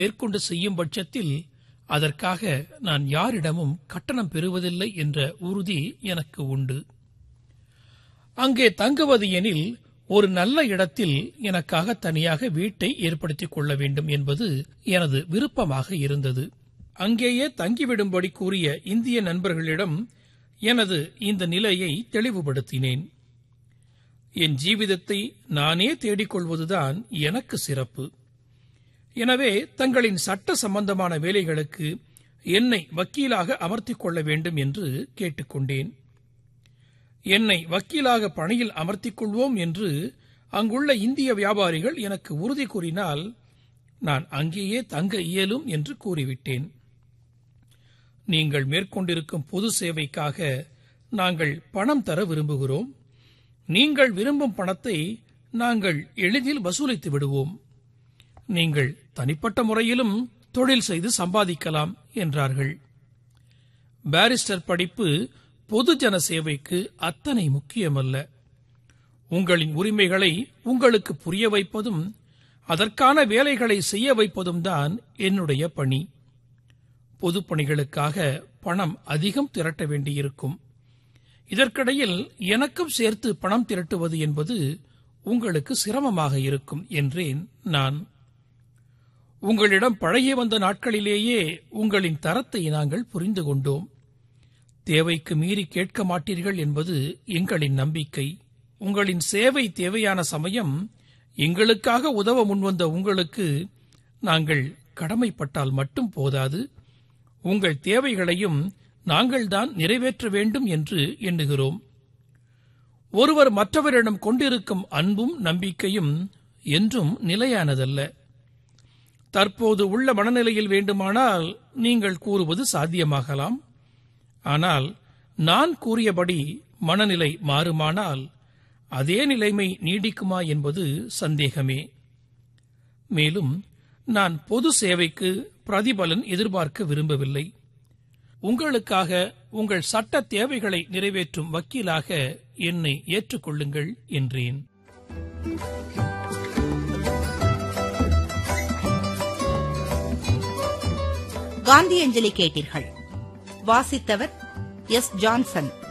மேற்கொண்டு செய்யும் பட்சத்தில் அதற்காக நான் யாரிடமும் கட்டணம் பெறுவதில்லை என்ற உறுதி எனக்கு உண்டு அங்கே தங்குவது எனில் ஒரு நல்ல இடத்தில் எனக்காக தனியாக வீட்டை ஏற்படுத்திக் கொள்ள வேண்டும் என்பது எனது விருப்பமாக இருந்தது அங்கேயே தங்கிவிடும்படி கூறிய இந்திய நண்பர்களிடம் எனது இந்த நிலையை தெளிவுபடுத்தினேன் என் ஜீவிதத்தை நானே தேடிக்கொள்வதுதான் எனக்கு சிறப்பு எனவே தங்களின் சட்ட சம்பந்தமான வேலைகளுக்கு என்னை வக்கீலாக அமர்த்திக் கொள்ள வேண்டும் என்று கேட்டுக்கொண்டேன் என்னை வக்கீலாக பணியில் அமர்த்திக் கொள்வோம் என்று அங்குள்ள இந்திய வியாபாரிகள் எனக்கு உறுதி கூறினால் நான் அங்கேயே தங்க இயலும் என்று கூறிவிட்டேன் நீங்கள் மேற்கொண்டிருக்கும் பொது சேவைக்காக நாங்கள் பணம் தர விரும்புகிறோம் நீங்கள் விரும்பும் பணத்தை நாங்கள் எளிதில் வசூலித்து விடுவோம் நீங்கள் தனிப்பட்ட முறையிலும் தொழில் செய்து சம்பாதிக்கலாம் என்றார்கள் பாரிஸ்டர் படிப்பு பொதுஜன சேவைக்கு அத்தனை முக்கியமல்ல உங்களின் உரிமைகளை உங்களுக்கு புரிய வைப்பதும் அதற்கான வேலைகளை செய்ய வைப்பதும் தான் என்னுடைய பணி பொதுப்பணிகளுக்காக பணம் அதிகம் திரட்ட வேண்டியிருக்கும் இதற்கிடையில் எனக்கும் சேர்த்து பணம் திரட்டுவது என்பது உங்களுக்கு சிரமமாக இருக்கும் என்றேன் நான் உங்களிடம் பழகி வந்த நாட்களிலேயே உங்களின் தரத்தை நாங்கள் புரிந்து கொண்டோம் தேவைக்கு மீறி கேட்க மாட்டீர்கள் என்பது எங்களின் நம்பிக்கை உங்களின் சேவை தேவையான சமயம் எங்களுக்காக உதவ முன்வந்த உங்களுக்கு நாங்கள் கடமைப்பட்டால் மட்டும் போதாது உங்கள் தேவைகளையும் நாங்கள்தான் நிறைவேற்ற வேண்டும் என்று எண்ணுகிறோம் ஒருவர் மற்றவரிடம் கொண்டிருக்கும் அன்பும் நம்பிக்கையும் என்றும் நிலையானதல்ல தற்போது உள்ள மனநிலையில் வேண்டுமானால் நீங்கள் கூறுவது சாத்தியமாகலாம் ஆனால் நான் கூறியபடி மனநிலை மாறுமானால் அதே நிலைமை நீடிக்குமா என்பது சந்தேகமே மேலும் நான் பொது சேவைக்கு பிரதிபலன் எதிர்பார்க்க விரும்பவில்லை உங்களுக்காக உங்கள் சட்ட தேவைகளை நிறைவேற்றும் வக்கீலாக என்னை ஏற்றுக்கொள்ளுங்கள் என்றேன் காந்தியஞ்சலி கேட்டீர்கள் வாசித்தவர் எஸ் ஜான்சன்